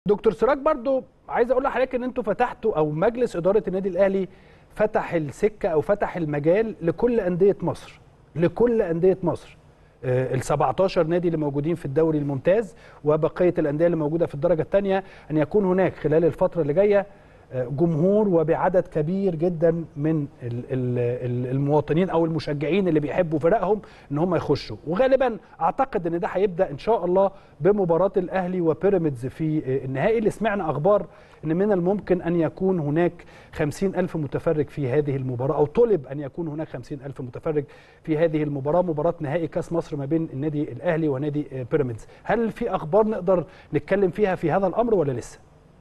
دكتور سراج برضو عايز اقول لحضرتك ان انتوا فتحتوا او مجلس اداره النادي الاهلي فتح السكه او فتح المجال لكل انديه مصر لكل انديه مصر ال 17 نادي اللي موجودين في الدوري الممتاز وبقيه الانديه اللي موجوده في الدرجه الثانيه ان يكون هناك خلال الفتره اللي جايه جمهور وبعدد كبير جدا من المواطنين او المشجعين اللي بيحبوا فرقهم ان هم يخشوا وغالبا اعتقد ان ده هيبدا ان شاء الله بمباراه الاهلي وبيراميدز في النهائي اللي سمعنا اخبار ان من الممكن ان يكون هناك خمسين ألف متفرج في هذه المباراة أو طلب أن يكون هناك خمسين ألف متفرج في هذه المباراة مباراة نهائي كاس مصر ما بين النادي الأهلي ونادي بيراميدز هل في أخبار نقدر نتكلم فيها في هذا الأمر ولا لسه؟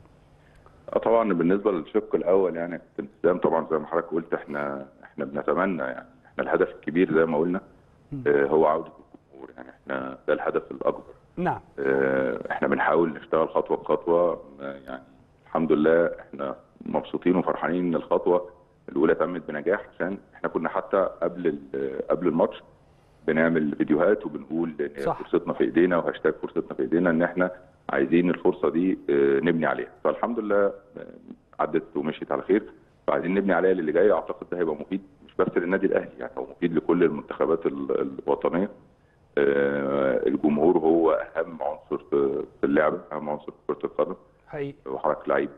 طبعا بالنسبه للشق الاول يعني الالتزام طبعا زي ما حضرتك قلت احنا احنا بنتمنى يعني احنا الهدف الكبير زي ما قلنا اه هو عوده الجمهور يعني احنا ده الهدف الاكبر نعم اه احنا بنحاول نشتغل خطوه بخطوه يعني الحمد لله احنا مبسوطين وفرحانين ان الخطوه الاولى تمت بنجاح عشان احنا كنا حتى قبل قبل الماتش بنعمل فيديوهات وبنقول ان صح. فرصتنا في ايدينا وهاشتاج فرصتنا في ايدينا ان احنا عايزين الفرصه دي نبني عليها فالحمد لله عدت ومشيت على خير فعايزين نبني عليها للي جاي اعتقد ده هيبقى مفيد مش بس للنادي الاهلي يعني هو مفيد لكل المنتخبات الوطنيه الجمهور هو اهم عنصر في اللعبه اهم عنصر في كره القدم حقيقي وحضرتك لعيب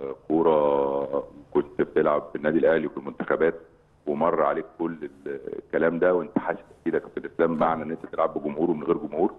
كوره كنت بتلعب في النادي الاهلي وفي المنتخبات ومر عليك كل الكلام ده وانت حاسس اكيد في الاسلام معنى ان انت تلعب بجمهور ومن غير جمهور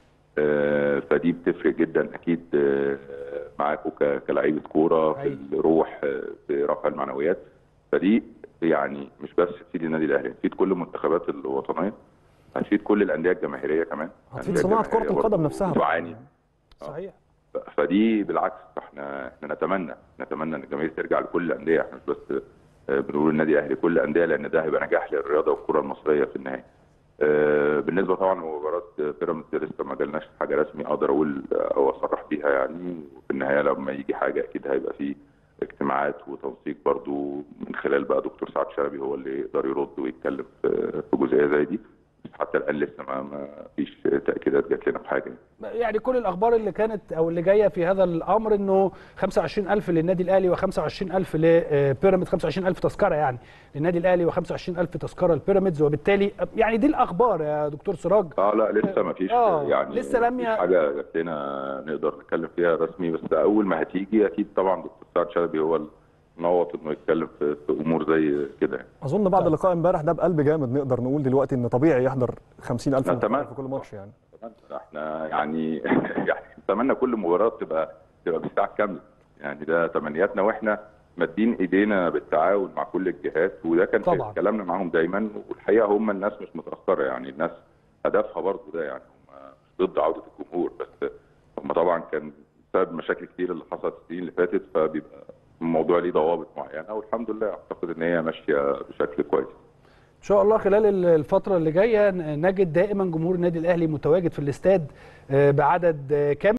فدي بتفرق جدا اكيد معاكم كلاعيبه كوره في الروح في رفع المعنويات فدي يعني مش بس تفيد النادي الاهلي تفيد كل المنتخبات الوطنيه هتفيد كل الانديه الجماهيريه كمان هتفيد صناعه كره القدم نفسها تعاني صحيح فدي بالعكس احنا احنا نتمنى نتمنى ان الجماهير ترجع لكل الانديه احنا مش بس بنقول النادي الاهلي كل الانديه لان ده هيبقى نجاح للرياضه والكره المصريه في النهايه. بالنسبه طبعا لمباراه بيراميدز لسه ما جالناش حاجه رسمي اقدر اقول او اصرح بيها يعني وفي النهايه لما يجي حاجه اكيد هيبقى في اجتماعات وتنسيق برضو من خلال بقى دكتور سعد شلبي هو اللي يقدر يرد ويتكلم في جزئيه زي دي. حتى الان لسه ما, ما فيش تاكيدات جات لنا في حاجه يعني كل الاخبار اللي كانت او اللي جايه في هذا الامر انه 25000 للنادي الاهلي و25000 لبيراميدز 25000 تذكره يعني للنادي الاهلي و25000 تذكره لبيراميدز وبالتالي يعني دي الاخبار يا دكتور سراج اه لا لسه ما فيش آه يعني لسه لم ي... حاجه جات لنا نقدر نتكلم فيها رسمي بس اول ما هتيجي اكيد طبعا دكتور سعد شلبي هو نوط انه يتكلم في, في امور زي كده يعني. اظن بعد اللقاء امبارح ده بقلب جامد نقدر نقول دلوقتي ان طبيعي يحضر 50000 نتمنى في كل ماتش يعني احنا يعني يعني نتمنى كل مباراه تبقى تبقى بالساعه كامله يعني ده تمنياتنا واحنا مادين ايدينا بالتعاون مع كل الجهات وده كان طبعا. كلامنا معاهم دايما والحقيقه هم الناس مش متاخره يعني الناس هدفها برضه ده يعني هم مش ضد عوده الجمهور بس هم طبعا كان بسبب مشاكل كتير اللي حصلت السنين اللي فاتت فبيبقى الموضوع ليه ضوابط معينه والحمد لله اعتقد ان هي ماشيه بشكل كويس. ان شاء الله خلال الفتره اللي جايه نجد دائما جمهور النادي الاهلي متواجد في الاستاد بعدد كامل